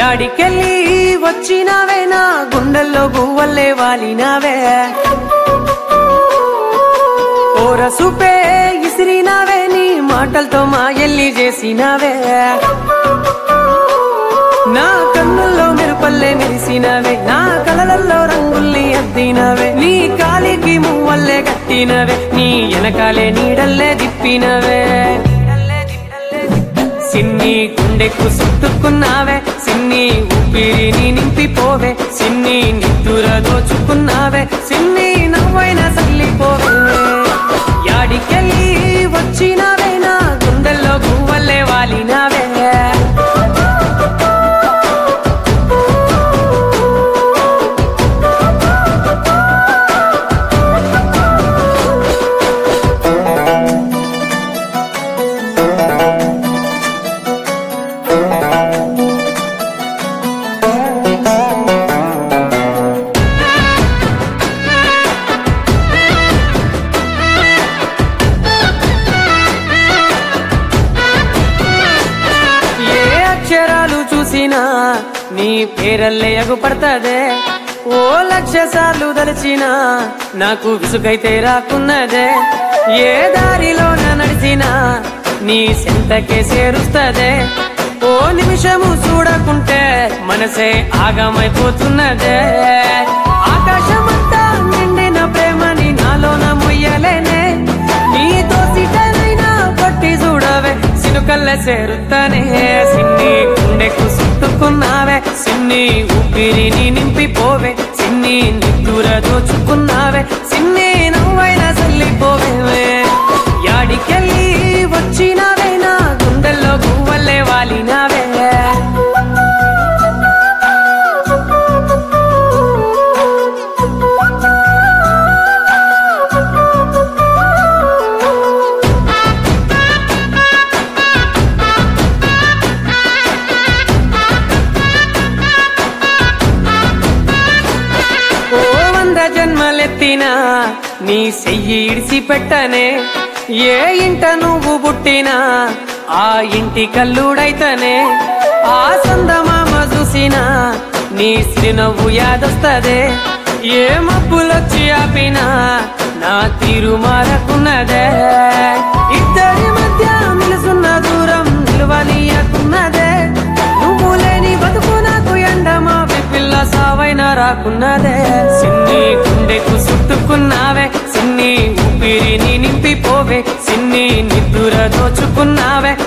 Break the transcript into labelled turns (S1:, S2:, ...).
S1: యాడికెళ్ళి వచ్చినావే నా గుండెల్లో గువ్వల్లే వాలినావే ఓరసుపే ఇసిరినావే నీ మాటలతో మా ఎల్లి చేసినావే నా కన్నుల్లో మెరుపల్లే మెరిసినవే నా కలలల్లో రంగుల్ని అద్దినవే నీ కాలికి మువ్వల్లే కట్టినవే నీ వెనకాలే నీడల్లే దిప్పినవే సిన్ని గుండెకు చుట్టుకున్నావే సిన్ని ఊపిరిని నింపిపోవే సిన్ని నిద్దుర దోచుకున్నావే సిన్ని నవ్వైన సల్లిపోవే యాడికెళ్ళి వచ్చినావే నా గుండెల్లో గువ్వల్లే వాలినావే ఏ అక్షరాలు చూసినా నీ పేరల్లే ఎగుపడతదే ఓ లక్ష సార్లు దలిచినా నాకు విసుగైతే రాకున్నదే ఏ దారిలోన నడిచినా నీ సెంతకే చేరుస్తదే ఓ నిమిషము చూడకుంటే మనసే ఆగమైపోతున్నదే ఆకాశమంతా నిండిన ప్రేమని నాలోన మొయ్యలేనే నీతో సిటనైనా పట్టి చూడవే సినుకల్ల చేరుతానే సిన్ని గుండెకు చుట్టుకున్నావే సిన్ని ఊపిరిని నింపిపోవే సిన్ని నిద్దుర దోచుకున్నావే సిన్ని నవ్వైన చల్లిపోవే యాడికెళ్ళి వచ్చినావే నా గుండెల్లో గువ్వల్లే వాలినావే ఓ వంద జన్మలెత్తినా నీ చెయ్యి ఇడిసి పెట్టనే ఏ ఇంట నువ్వు పుట్టినా ఆ ఇంటి కల్లుడైతనే ఆ సందమామ చూసినా నీ సిరినవ్వు యాదొస్తదే ఏ మబ్బులొచ్చి ఆపినా నా తీరు మారకున్నదే ఇద్దరి మధ్య నిలుసున్న దూరం నిలువనీయకున్నదే నువ్వు లేని బతుకు నాకు ఎండమా పిల్ల సావైన రాకున్నదే సిన్ని గుండెకు చుట్టుకున్నావే సిన్ని ఊపిరిని నింపిపోవే సిన్ని నిద్దుర దోచుకున్నావే